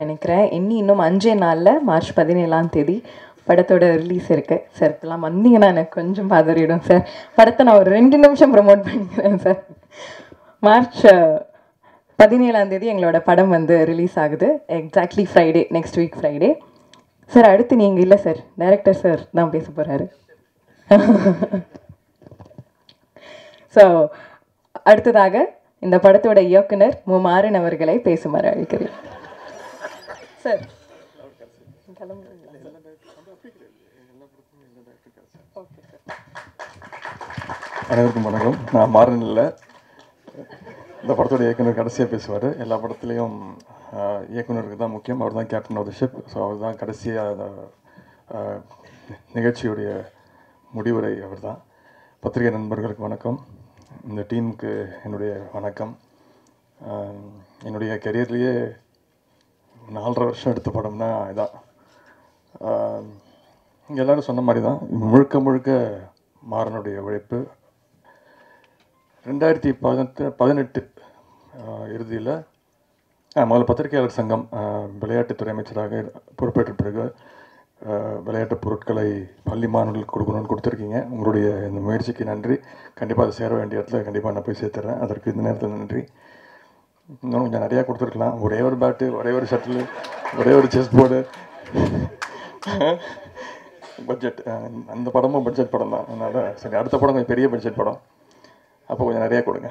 நினைக்கிறேன் இன்னி இன்னும் அஞ்சே நாளில் மார்ச் பதினேழாம் தேதி படத்தோட ரிலீஸ் இருக்கு சார் இப்பெல்லாம் வந்தீங்கன்னா எனக்கு கொஞ்சம் பதறிடும் சார் படத்தை நான் ஒரு ரெண்டு நிமிஷம் ப்ரமோட் பண்ணிக்கிறேன் சார் மார்ச் பதினேழாம் தேதி எங்களோட படம் வந்து ரிலீஸ் ஆகுது exactly Friday next week Friday sir அடுத்து நீங்கள் இல்லை சார் டைரக்டர் சார் தான் பேச போகிறாரு ஸோ அடுத்ததாக இந்த படத்தோட இயக்குனர் மு மாறன் அவர்களை பேசுமாறு அழைக்கிறேன் சார் அனைவருக்கும் வணக்கம் நான் மாறன் இல்லை இந்த படத்தோட இயக்குனர் கடைசியாக பேசுவார் எல்லா படத்துலேயும் ஆஹ், இயக்குனருக்கு தான் முக்கியம் அவர் தான் captain of the ship so அவர் தான் கடைசியாக அந்த ஆஹ், நிகழ்ச்சியுடைய முடிவுரை அவர் தான் பத்திரிகை நண்பர்களுக்கு வணக்கம் இந்த டீமுக்கு என்னுடைய வணக்கம் ஆஹ், என்னுடைய கெரியர்லேயே நாலரை வருஷம் எடுத்த படம்னா இதான் ஆஹ், இங்க எல்லாரும் சொன்ன மாதிரி தான் முழுக்க முழுக்க மாறனுடைய உழைப்பு ரெண்டாயிரத்தி பதினெட்டு பதினெட்டு இறுதியில் முதல்ல பத்திரிகையாளர் சங்கம் ஆஹ், விளையாட்டுத்துறை அமைச்சராக பொறுப்பேற்ற பிறகு ஆஹ், விளையாட்டு பொருட்களை பள்ளி மாணவர்களுக்கு கொடுக்கணும்னு கொடுத்துருக்கீங்க உங்களுடைய இந்த முயற்சிக்கு நன்றி கண்டிப்பாக அதை சேர வேண்டிய இடத்துல கண்டிப்பாக நான் போய் சேர்த்துறேன் அதற்கு இந்த நேரத்தில் நன்றி இன்னும் கொஞ்சம் நிறையா கொடுத்துருக்கலாம் ஒரே ஒரு பேட்டு ஒரே ஒரு ஷட்டில் ஒரே ஒரு செஸ் போர்டு பட்ஜெட் அந்த படமும் பட்ஜெட் படம் தான் அதனால் சரி அடுத்த படம் கொஞ்சம் பெரிய பட்ஜெட் படம் அப்போ கொஞ்சம் நிறையா கொடுங்க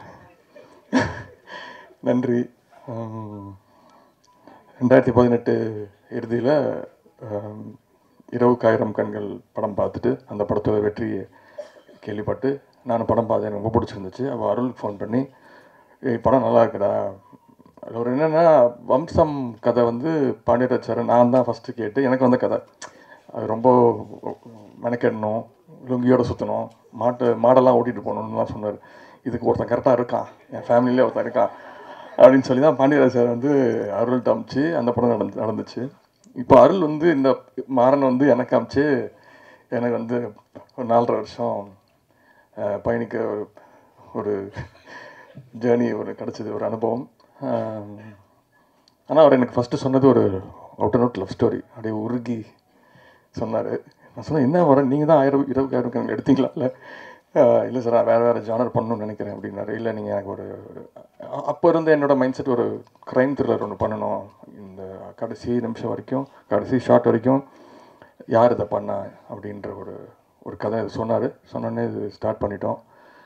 நன்றி உம், ரெண்டாயிரத்தி பதினெட்டு இறுதியில் இரவுக்காயிரம் கண்கள் படம் பார்த்துட்டு அந்த படத்தோட வெற்றியை கேள்விப்பட்டு நான் படம் பார்த்தேன் எனக்கு ரொம்ப பிடிச்சிருந்துச்சு அப்போ அருளுக்கு ஃபோன் பண்ணி ஏய் படம் நல்லா இருக்குடா அதில் ஒரு என்னென்னா வம்சம் கதை வந்து பாண்டியராஜாரன் நான் தான் ஃபஸ்ட்டு கேட்டு எனக்கு வந்த கதை அது ரொம்ப மெனக்கெடணும் லுங்கியோட சுற்றணும் மாட்டு மாடெல்லாம் ஓட்டிகிட்டு போகணுன்னுலாம் சொன்னார் இதுக்கு ஒருத்தன் கரெக்டாக இருக்கான் என் ஃபேமிலியிலே ஒருத்தன் இருக்கான் அப்படின்னு சொல்லி தான் பாண்டியராஜ் சார் வந்து அருள் அமிச்சு அந்த படம் நடந்து நடந்துச்சு இப்போ அருள் வந்து இந்த மாறன் வந்து எனக்கு அமிச்சு எனக்கு வந்து ஒரு நாலரை வருஷம் அஹ், பயணிக்க ஒரு ஒரு ஜேர்னி ஒரு கிடச்சிது ஒரு அனுபவம் ஆனால் அவர் எனக்கு ஃபஸ்ட்டு சொன்னது ஒரு out and out love story அப்படியே உருகி சொன்னார் நான் சொன்னேன் என்ன வர நீங்கள் தான் ஆயிரம் இருபது ஆயிரம் கணக்கு எடுத்தீங்களா இல்லை இல்லை சார் நான் வேறு வேறு ஜானர் பண்ணணும்னு நினைக்கிறேன் அப்படின்னாரு இல்லை நீங்கள் எனக்கு ஒரு அ- அப்போ இருந்த என்னோட மைண்ட் செட் ஒரு க்ரைம் த்ரில்லர் ஒன்று பண்ணணும் இந்த கடைசி நிமிஷம் வரைக்கும் கடைசி ஷாட் வரைக்கும் யார் இதை பண்ணா அப்படின்ற ஒரு ஒரு கதை சொன்னார் சொன்னோடனே இது ஸ்டார்ட் பண்ணிட்டோம்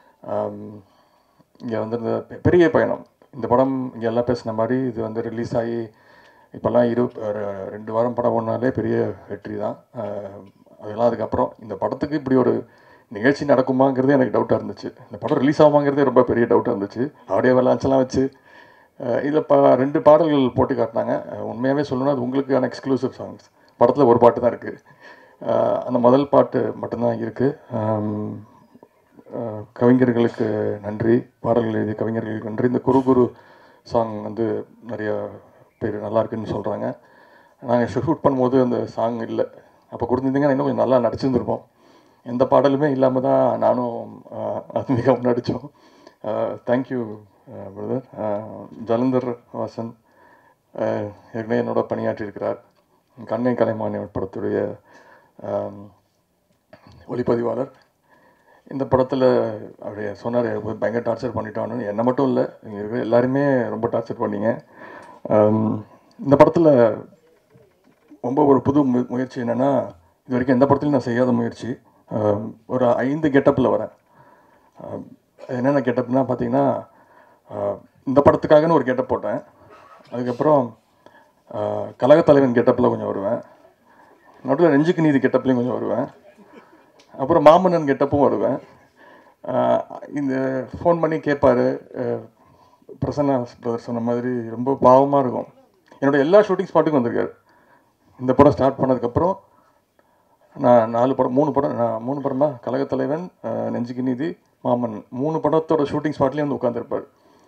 இங்கே வந்து இந்த பெ- பெரிய பயணம் இந்த படம் இங்கே எல்லாம் பேசின மாதிரி இது வந்து ரிலீஸ் ஆகி இப்போல்லாம் இரு ஒரு ரெண்டு வாரம் படம் ஓடினாலே பெரிய வெற்றி தான் ஆஹ் அதெல்லாம் அதுக்கப்புறம் இந்த படத்துக்கு இப்படி ஒரு நிகழ்ச்சி நடக்குமாங்கிறதே எனக்கு டவுட்டாக இருந்துச்சு இந்த படம் ரிலீஸ் ஆகுமாங்கிறதே ரொம்ப பெரிய டவுட்டாக இருந்துச்சு ஆடியோ வெள்ளாச்செல்லாம் வச்சு இதில் ப ரெண்டு பாடல்கள் போட்டு காட்டினாங்க அஹ் உண்மையாகவே சொல்லணும்னா அது உங்களுக்கான எக்ஸ்க்ளூசிவ் சாங்ஸ் படத்தில் ஒரு பாட்டு தான் இருக்குது அந்த முதல் பாட்டு மட்டும்தான் இருக்குது அஹ் கவிஞர்களுக்கு நன்றி பாடல்கள் எழுதிய கவிஞர்களுக்கு நன்றி இந்த குரு குரு சாங் வந்து நிறைய பேர் நல்லா இருக்குன்னு சொல்கிறாங்க நாங்கள் ஷூட் பண்ணும்போது அந்த சாங் இல்லை அப்போ கொடுத்துருந்தீங்கன்னா இன்னும் கொஞ்சம் நல்லா நடிச்சிருந்துருப்போம் எந்த பாடலுமே இல்லாமல் தான் நானும் அஹ், ஆத்மிகாவும் நடித்தோம் தேங்க்யூ பிரதர் ஜலந்தர் வாசன் அஹ், ஏற்கனவே என்னோட பணியாற்றியிருக்கிறார் கண்ணை கலைமானி படத்துடைய அஹ், ஒளிப்பதிவாளர் இந்த படத்தில் அப்படியே சொன்னார் பயங்கர டார்ச்சர் பண்ணிட்டான்னு என்னை மட்டும் இல்லை இங்கே இருக்கிற எல்லாருமே ரொம்ப டார்ச்சர் பண்ணீங்க ஆம், இந்த படத்தில் ரொம்ப ஒரு புது மு முயற்சி என்னென்னா இது வரைக்கும் எந்த படத்துலையும் நான் செய்யாத முயற்சி ஆம், ஒரு ஐந்து கெட்டப்பில் வரேன் ஆம், என்னென்ன கெட்டப்னா பார்த்தீங்கன்னா ஆ, இந்த படத்துக்காகன்னு ஒரு கெட்டப் போட்டேன் அதுக்கப்புறம் ஆ, கழகத்தலைவன் கெட்டப்பில் கொஞ்சம் வருவேன் நடுவில் நெஞ்சுக்கு நீதி கெட்டப்லேயும் கொஞ்சம் வருவேன் அப்புறம் மாமன்னன் கெட்டப்பும் வருவேன் ஆஹ் இந்த ஃபோன் பண்ணி கேட்பாரு அஹ் பிரசன்னா பிரதர் சொன்ன மாதிரி ரொம்ப பாவமாக இருக்கும் என்னோட எல்லா ஷூட்டிங் ஸ்பாட்டுக்கும் வந்திருக்காரு இந்த படம் ஸ்டார்ட் பண்ணதுக்கப்புறம் நான் நாலு படம் மூணு படம் நான் மூணு படமா கழகத்தலைவன் அஹ் நெஞ்சுக்கு நீதி மாமன் மூணு படத்தோட ஷூட்டிங் ஸ்பாட்லேயும் வந்து உட்காந்துருப்பார்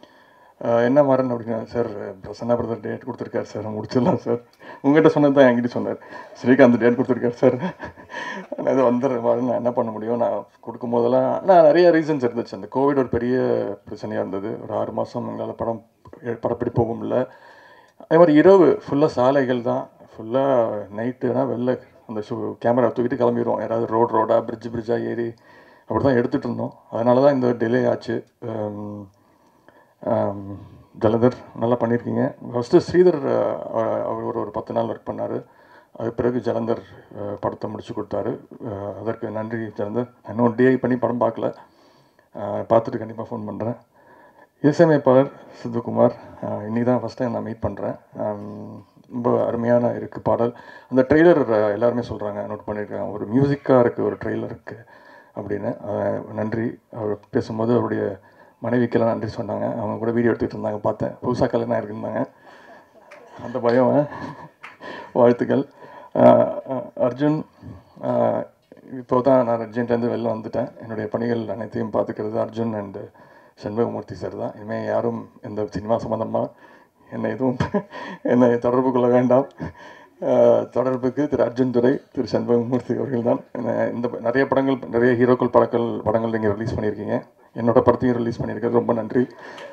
என்ன மாறன் அப்படின்னா சார் பிரசன்னா பிரதர் டேட் கொடுத்துருக்காரு சார் முடிச்சிடலாம் சார் உங்ககிட்ட சொன்னது தான் என்கிட்ட சொன்னார் ஸ்ரீகாந்த் டேட் கொடுத்துருக்காரு சார் நான் இது வந்துடுறேன் மாறன் நான் என்ன பண்ண முடியும் நான் கொடுக்கும் போதெல்லாம் நான் நிறைய ரீசன்ஸ் இருந்துச்சு அந்த கோவிட் ஒரு பெரிய பிரச்சனையாக இருந்தது ஒரு ஆறு மாதம் எங்களால் படம் படப்பிடிப்பவும் இல்லை அதே மாதிரி இரவு ஃபுல்லாக சாலைகள் தான் ஃபுல்லாக நைட்டுனா வெளில அந்த ஷூ கேமரா தூக்கிட்டு கிளம்பிடுவோம் யாராவது ரோட் ரோடாக பிரிட்ஜ் பிரிட்ஜாக ஏறி அப்படி தான் எடுத்துகிட்டு இருந்தோம் அதனால தான் இந்த டிலே ஆச்சு ஆம், ஆம், ஜலதர் நல்லா பண்ணியிருக்கீங்க ஃபஸ்ட்டு ஸ்ரீதர் அஹ், அவர் ஒரு ஒரு பத்து நாள் ஒர்க் பண்ணார் அது பிறகு ஜலந்தர் அஹ், படத்தை முடிச்சு கொடுத்தாரு அஹ், அதற்கு நன்றி ஜலந்தர் நான் இன்னும் டிஐ பண்ணி படம் பார்க்கல அஹ், பார்த்துட்டு கண்டிப்பாக ஃபோன் பண்ணுறேன் இசையமைப்பாளர் சித்துக்குமார் அஹ், இன்னைக்கு தான் ஃபஸ்ட் டைம் நான் மீட் பண்ணுறேன் ரொம்ப அருமையான இருக்குது பாடல் அந்த ட்ரெய்லர் எல்லாருமே சொல்கிறாங்க நோட் பண்ணியிருக்காங்க ஒரு மியூசிக்காக இருக்குது ஒரு ட்ரெய்லர் இருக்குது அப்படின்னு அஹ், நன்றி அவர் பேசும்போது அவருடைய மனைவிக்கெல்லாம் நன்றி சொன்னாங்க அவங்க கூட வீடியோ எடுத்துகிட்டு இருந்தாங்க பார்த்தேன் புதுசாக கல்யாணம் ஆயிருக்குன்னாங்க அந்த பயம் வாழ்த்துக்கள் அஹ், அஹ், அர்ஜுன் இப்போ தான் நான் அர்ஜென்ட்லேருந்து வெளில வந்துட்டேன் என்னுடைய பணிகள் அனைத்தையும் பார்த்துக்கிறது அர்ஜுன் அண்டு சண்முகமூர்த்தி சார் தான் இனிமேல் யாரும் இந்த சினிமா சம்மந்தமாக என்னை எதுவும் என்னை தொடர்பு கொள்ள வேண்டாம் அஹ், தொடர்புக்கு திரு அர்ஜுன் துரை திரு சண்முகமூர்த்தி அவர்கள் தான் இந்த நிறைய படங்கள் நிறைய ஹீரோக்கள் படங்கள் படங்கள் நீங்கள் ரிலீஸ் பண்ணியிருக்கீங்க என்னோட படத்தையும் ரிலீஸ் பண்ணியிருக்கிறது ரொம்ப நன்றி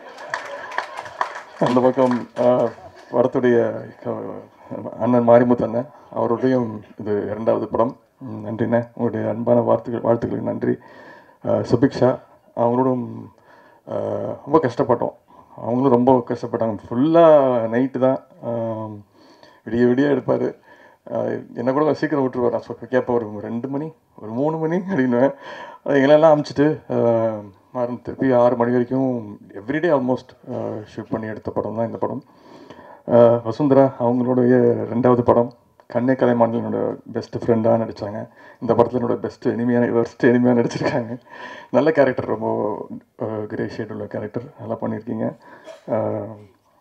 அந்த பக்கம் ஆஹ், படத்துடைய க- அண்ணன் மாரிமுத்து அண்ணன் அவருடையும் இது இரண்டாவது படம் ம், நன்றிண்ணே உங்களுடைய அன்பான வாழ்த்துக்கள் வாழ்த்துக்களுக்கு நன்றி ஆஹ், சுபிக்ஷா அவங்களோடும் ஆஹ், ரொம்ப கஷ்டப்பட்டோம் அவங்களும் ரொம்ப கஷ்டப்பட்டாங்க ஃபுல்லாக நைட்டு தான் ஆஹ், விடிய விடிய எடுப்பார் என்ன கூட சீக்கிரம் விட்டுருவார் நான் சொல் கேட்பேன் ஒரு ரெண்டு மணி ஒரு மூணு மணி அப்படின்னுவேன் அது எங்களெல்லாம் அமுச்சிட்டு மறந்து திருப்பி ஆறு மணி வரைக்கும் எவ்ரிடே ஆல்மோஸ்ட் ஷூட் பண்ணி எடுத்த படம் தான் இந்த படம் ஆஹ் வசுந்தரா அவங்களுடைய ரெண்டாவது படம் கண்ணே கலைமான் என்னோட பெஸ்ட் ஃப்ரெண்டாக நடித்தாங்க இந்த படத்தில் என்னோட பெஸ்ட் எனிமையான பெஸ்ட் எனிமையாக நடிச்சிருக்காங்க நல்ல கேரக்டர் ரொம்ப கிரே ஷேட் உள்ள கேரக்டர் நல்லா பண்ணியிருக்கீங்க ஆஹ்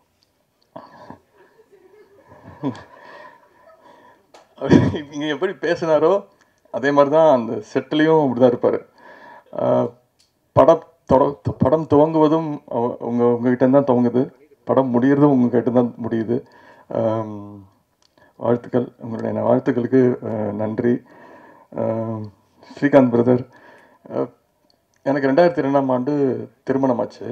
இங்கே எப்படி பேசினாரோ அதே மாதிரி தான் அந்த செட்டிலையும் அப்படி தான் இருப்பார் படம் தொட படம் துவங்குவதும் அவ- உங்க உங்ககிட்ட தான் துவங்குது படம் முடியறதும் உங்ககிட்ட தான் முடியுது ஆம், வாழ்த்துக்கள் உங்களுடைய வாழ்த்துக்களுக்கு அஹ், நன்றி ஆம், ஸ்ரீகாந்த் பிரதர் அஹ், எனக்கு ரெண்டாயிரத்தி ரெண்டாம் ஆண்டு திருமணம் ஆச்சு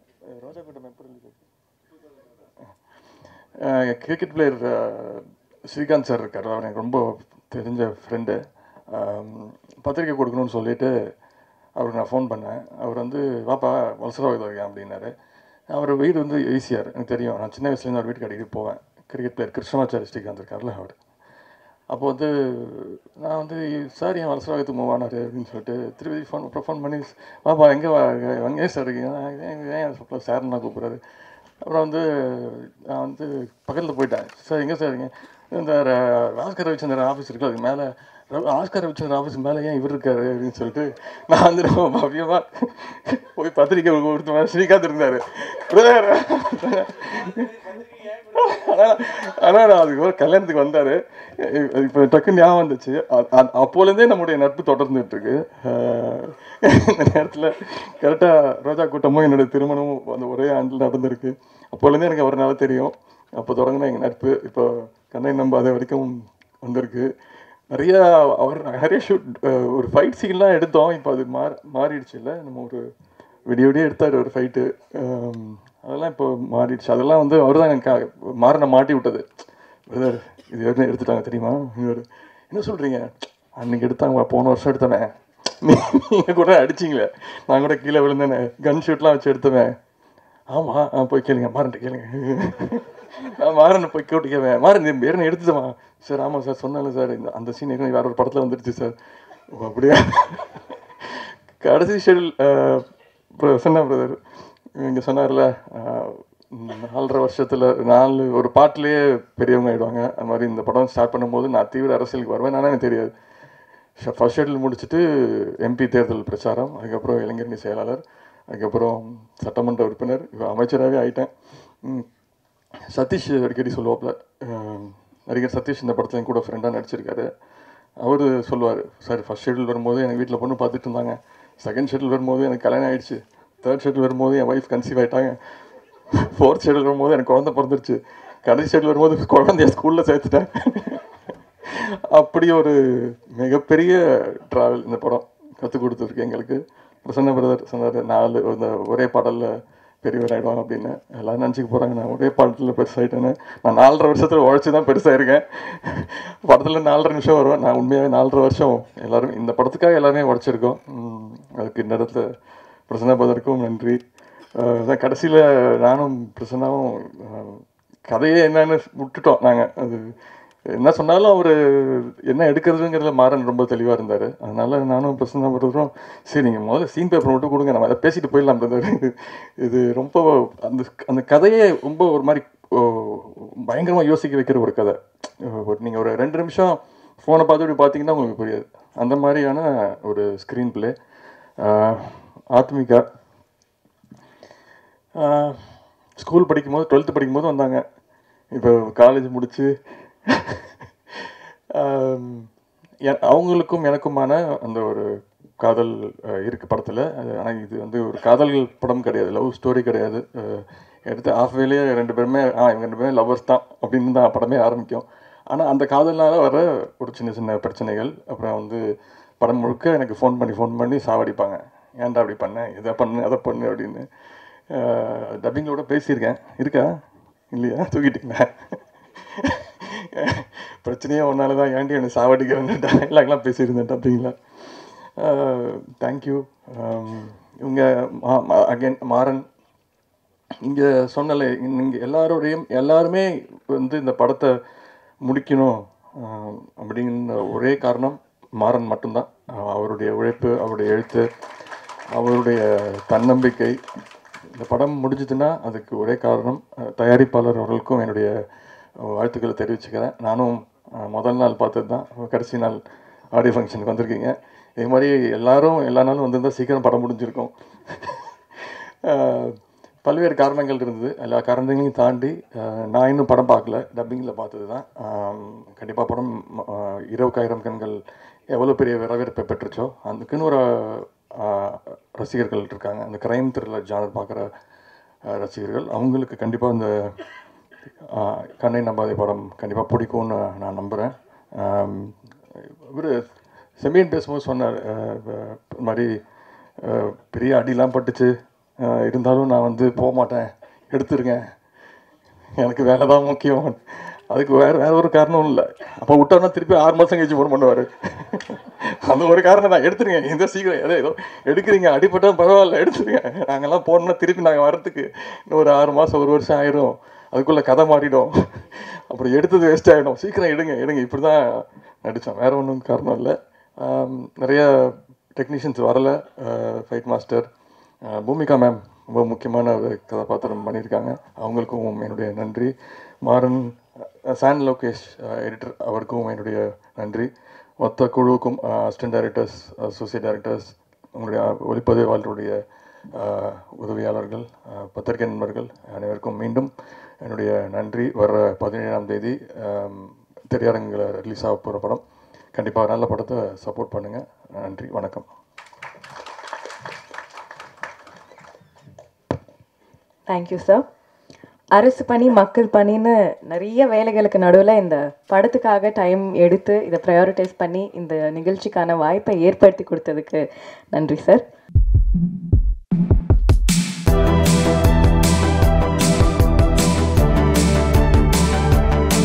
கிரிக்கெட் பிளேயர் ஸ்ரீகாந்த் சார் இருக்கார் அவர் எனக்கு ரொம்ப தெரிஞ்ச ஃப்ரெண்டு பத்திரிக்கை கொடுக்கணும்னு சொல்லிட்டு அவருக்கு நான் ஃபோன் பண்ணேன் அவர் வந்து வாப்பா வலசராவது இருக்கேன் அப்படின்னாரு அவர் வீடு வந்து ஈஸியார் எனக்கு தெரியும் நான் சின்ன வயசுலேருந்து அவர் வீட்டுக்கு அடிக்கடி போவேன் கிரிக்கெட் பிளேயர் கிருஷ்ணமாச்சாரி ஸ்ரீகாந்த் இருக்கார்ல அவர் அப்போ வந்து நான் வந்து சார் என் வலசராகத்துக்கு மூவ் ஆனார் அப்படின்னு சொல்லிட்டு திருப்பதி ஃபோன் அப்புறம் ஃபோன் பண்ணி வாப்பா எங்கே எங்கே சார் இருக்கீங்க "நான் ஏன் ஏன் சார் நான் கூப்பிட்றாரு அப்புறம் வந்து நான் வந்து பக்கத்தில் போயிட்டேன் சார் எங்கே சார் இருக்கீங்க இந்த ர- ஆஸ்கர் ரவிச்சந்திரன் ஆஃபீஸ் இருக்கு அதுக்கு மேலே ஆஸ்கர் ரவிச்சந்திரன் ஆஃபீஸ் மேலே ஏன் இவர் இருக்காரு அப்படின்னு சொல்லிட்டு நான் வந்து ரொம்ப பவ்யமாக போய் பத்திரிக்கை கொடுத்த மாதிரி ஸ்ரீகாந்த் இருந்தார் ஆனால் ஆனால் நான் அதுக்கு கல்யாணத்துக்கு வந்தார் இப்போ டக்குன்னு ஞாபகம் வந்துச்சு அ- அ- அப்போலேருந்தே நம்முடைய நட்பு தொடர்ந்துட்டு இருக்கு அஹ் இந்த நேரத்தில் கரெக்டாக ரோஜா கூட்டமும் என்னோட திருமணமும் அந்த ஒரே ஆண்டில் நடந்திருக்கு அப்போலேருந்தே எனக்கு அவர்னால தெரியும் அப்போ தொடங்கின எங்கள் நட்பு இப்போ கண்ணை நம்பாத வரைக்கும் வந்திருக்கு நிறைய அவர் நிறைய ஷூட் ஒரு ஃபைட் சீன்லாம் எடுத்தோம் இப்போ அது மாறி மாறிடுச்சு இல்லை நம்ம ஒரு விடிய விடிய எடுத்தார் ஒரு ஃபைட்டு அதெல்லாம் இப்போ மாறிடுச்சு அதெல்லாம் வந்து அவர் தான் எனக்கு மாறின மாட்டி விட்டது பிரதர் இது வரைக்கும் எடுத்துட்டாங்க தெரியுமா இவர் என்ன சொல்கிறீங்க அன்னைக்கு எடுத்தாங்க போன வருஷம் எடுத்தவன் நீங்கள் கூட அடிச்சிங்களே நான் கூட கீழே விழுந்தேனே கன் ஷூட்லாம் வச்சு எடுத்தவன் ஆமாம் ஆ போய் கேளுங்க மாறன்ட்டு கேளுங்க நான் மாறன் போய் கேட்டு கேவேன் மாறன் இந்த பேர் எடுத்துட்டமா சார் ஆமாம் சார் சொன்னால சார் இந்த அந்த சீன் ஏற்கனவே வேற ஒரு படத்தில் வந்துடுச்சு சார் ஓ, அப்படியா கடைசி ஷெடியூல் சொன்ன பிரதர் இங்கே சொன்னார்ல அஹ், நாலரை வருஷத்தில் நாலு ஒரு பாட்டிலேயே பெரியவங்க ஆயிடுவாங்க அது மாதிரி இந்த படம் ஸ்டார்ட் பண்ணும்போது நான் தீவிர அரசியலுக்கு வருவேன் ஆனால் எனக்கு தெரியாது ஃபர்ஸ்ட் ஷெடியூல் முடிச்சுட்டு எம்பி தேர்தல் பிரச்சாரம் அதுக்கப்புறம் இளைஞரணி செயலாளர் அதுக்கப்புறம் சட்டமன்ற உறுப்பினர் இப்போ அமைச்சராகவே ஆயிட்டேன் ம். சதீஷ் அடிக்கடி சொல்லுவாப்புல அஹ், நடிகர் சதீஷ் இந்த படத்துல என் கூட ஃப்ரெண்டாக நடிச்சிருக்காரு அவர் சொல்லுவார் சார் ஃபர்ஸ்ட் ஷெடியூல் வரும்போது எனக்கு வீட்டில் பொண்ணு பார்த்துட்டு இருந்தாங்க செகண்ட் ஷெடியூல் வரும்போது எனக்கு கல்யாணம் ஆயிடுச்சு தேர்ட் ஷெடியூல் வரும்போது என் ஒய்ஃப் கன்சீவ் ஆயிட்டாங்க ஃபோர்த் ஷெடியூல் வரும்போது எனக்கு குழந்தை பிறந்துருச்சு கடைசி ஷெடியூல் வரும்போது குழந்தைய ஸ்கூலில் சேர்த்துட்டேன் அப்படி ஒரு மிகப்பெரிய ட்ராவல் இந்த படம் கற்றுக் கொடுத்துருக்கு எங்களுக்கு பிரசன்ன பிரதர் சொன்னார் நாலு இந்த ஒரே பாடலில் பெரியவர் ஆகிடுவாங்க அப்படின்னு எல்லாரும் நினச்சிக்க போகிறாங்க நான் ஒரே படத்தில் பெருசாகிட்டேன்னு நான் நாலரை வருஷத்தில் உழைச்சி தான் பெருசாயிருக்கேன் படத்தில் நாலரை நிமிஷம் வருவேன் நான் உண்மையாகவே நாலரை வருஷம் எல்லாரும் இந்த படத்துக்காக எல்லாருமே உழைச்சிருக்கோம் உம், அதுக்கு இந்த இடத்துல பிரசன்னா பதருக்கும் நன்றி அதான் கடைசியில் நானும் பிரசன்னாவும் அஹ், கதையே என்னன்னு விட்டுட்டோம் நாங்கள் அது என்ன சொன்னாலும் அவர் என்ன எடுக்கிறதுங்கிறதுல மாறன் ரொம்ப தெளிவாக இருந்தார் அதனால நானும் பிரசன்னா பதரும் சரி நீங்கள் முதல்ல சீன் பேப்பர் மட்டும் கொடுங்க நம்ம அதை பேசிட்டு போயிடலாம் brother. இது இது ரொம்ப அந்த அந்த கதையே ரொம்ப ஒரு மாதிரி பயங்கரமாக யோசிக்க வைக்கிற ஒரு கதை நீங்கள் ஒரு ரெண்டு நிமிஷம் ஃபோனை பார்த்து இப்படி பார்த்தீங்கன்னா உங்களுக்கு புரியாது அந்த மாதிரியான ஒரு ஸ்க்ரீன் பிளே ஆத்மிகா ஸ்கூல் படிக்கும்போது டுவெல்த்து படிக்கும்போது வந்தாங்க இப்போ காலேஜ் முடிச்சு ஆம், எ- அவங்களுக்கும் எனக்குமான அந்த ஒரு காதல் அஹ், இருக்கு படத்தில் ஆனால் இது வந்து ஒரு காதல் படம் கிடையாது லவ் ஸ்டோரி கிடையாது அஹ், எடுத்து ஆஃப் வேலையே ரெண்டு பேருமே ஆ இவங்க ரெண்டு பேரும் லவ்வர்ஸ் தான் அப்படின்னு தான் படமே ஆரம்பிக்கும் ஆனால் அந்த காதல்னால வர ஒரு சின்ன சின்ன பிரச்சனைகள் அப்புறம் வந்து படம் முழுக்க எனக்கு ஃபோன் பண்ணி ஃபோன் பண்ணி சாவடிப்பாங்க ஏன்டா அப்படி பண்ணேன் இதை பண்ணு அதை பண்ணு அப்படின்னு டப்பிங்களோட பேசியிருக்கேன் இருக்கா இல்லையா தூக்கிட்டீங்களா பிரச்சனையே ஒன்னால தான் ஏன்டி என்னை சாவடிக்கிறேன்னு டைலாக்லாம் பேசியிருந்தேன் டப்பிங்களா தேங்க்யூ இவங்க அகைன் மாறன் இங்கே சொன்னல இங்கே எல்லாரோடையும் எல்லாருமே வந்து இந்த படத்தை முடிக்கணும் ஆஹ், அப்படிங்கிற ஒரே காரணம் மாறன் மட்டும்தான் ஆஹ், அவருடைய உழைப்பு அவருடைய எழுத்து அவருடைய தன்னம்பிக்கை இந்த படம் முடிஞ்சதுன்னா அதுக்கு ஒரே காரணம் ஆஹ், தயாரிப்பாளர் அவர்களுக்கும் என்னுடைய வாழ்த்துக்களை தெரிவிச்சுக்கிறேன் நானும் ஆஹ், முதல் நாள் பார்த்தது தான் கடைசி நாள் ஆடியோ ஃபங்க்ஷனுக்கு வந்திருக்கீங்க இதே மாதிரி எல்லாரும் எல்லா நாளும் வந்திருந்தால் சீக்கிரம் படம் முடிஞ்சிருக்கும் ஆஹ், பல்வேறு காரணங்கள் இருந்தது எல்லா காரணங்களையும் தாண்டி ஆஹ், நான் இன்னும் படம் பார்க்கல டப்பிங்கில் பார்த்தது தான் கண்டிப்பாக படம் ஆஹ், இரவுக்காயிரம் கண்கள் எவ்வளோ பெரிய வரவேற்பை பெற்றுச்சோ அதுக்குன்னு ஒரு ஆஹ், ரசிகர்கள் இருக்காங்க அந்த கிரைம் த்ரில்லர் ஜானர் பார்க்குற ரசிகர்கள் அவங்களுக்கு கண்டிப்பாக இந்த ஆஹ், கண்ணை நம்பாதை படம் கண்டிப்பாக பிடிக்கும்னு நான் நம்புகிறேன் இவர் செம்பியன் பேசும்போது சொன்னார் ஆஹ், இந்த மாதிரி ஆஹ், பெரிய அடிலாம் பட்டுச்சு ஆஹ், இருந்தாலும் நான் வந்து போக மாட்டேன் எடுத்துருங்க எனக்கு வேலை தான் முக்கியம் அதுக்கு வேற வேற ஒரு காரணமும் இல்லை அப்போ விட்டோம்னா திருப்பி ஆறு மாதம் கழிச்சு ஃபோன் பண்ணுவார் அந்த ஒரு காரணம் தான் எடுத்துருங்க இந்த சீக்கிரம் ஏதோ ஏதோ எடுக்கிறீங்க அடிப்பட்டா பரவாயில்ல எடுத்துருங்க நாங்கெல்லாம் போனோம்னா திருப்பி நாங்கள் வரத்துக்கு இன்னும் ஒரு ஆறு மாதம் ஒரு வருஷம் ஆயிரும் அதுக்குள்ளே கதை மாறிடும் அப்புறம் எடுத்தது வேஸ்ட் ஆகிடும் சீக்கிரம் எடுங்க எடுங்க இப்படி தான் நடித்தோம் வேற ஒன்றும் காரணம் இல்லை ஆம், நிறைய டெக்னீஷியன்ஸ் வரல ஃபைட் மாஸ்டர் பூமிகா மேம் ரொம்ப முக்கியமான ஒரு கதாபாத்திரம் பண்ணியிருக்காங்க அவங்களுக்கும் என்னுடைய நன்றி மாறன் அஹ், சான் லோகேஷ் எடிட்டர் அவருக்கும் என்னுடைய நன்றி மொத்த குழுவுக்கும் அசிஸ்டன்ட் டைரக்டர்ஸ் அசோசியேட் டைரக்டர்ஸ் உங்களுடைய ஒளிப்பதிவாளருடைய அஹ், உதவியாளர்கள் அஹ், பத்திரிகை நண்பர்கள் அனைவருக்கும் மீண்டும் என்னுடைய நன்றி வர்ற பதினேழாம் தேதி அம், திரையரங்கில் ரிலீஸ் ஆக போகிற படம் கண்டிப்பாக நல்ல படத்தை சப்போர்ட் பண்ணுங்கள் நன்றி வணக்கம் தேங்க்யூ சார் அரசு பணி மக்கள் பணின்னு நிறைய வேலைகளுக்கு நடுவில் இந்த படத்துக்காக டைம் எடுத்து இதை ப்ரையாரிட்டைஸ் பண்ணி இந்த நிகழ்ச்சிக்கான வாய்ப்பை ஏற்படுத்தி கொடுத்ததுக்கு நன்றி சார்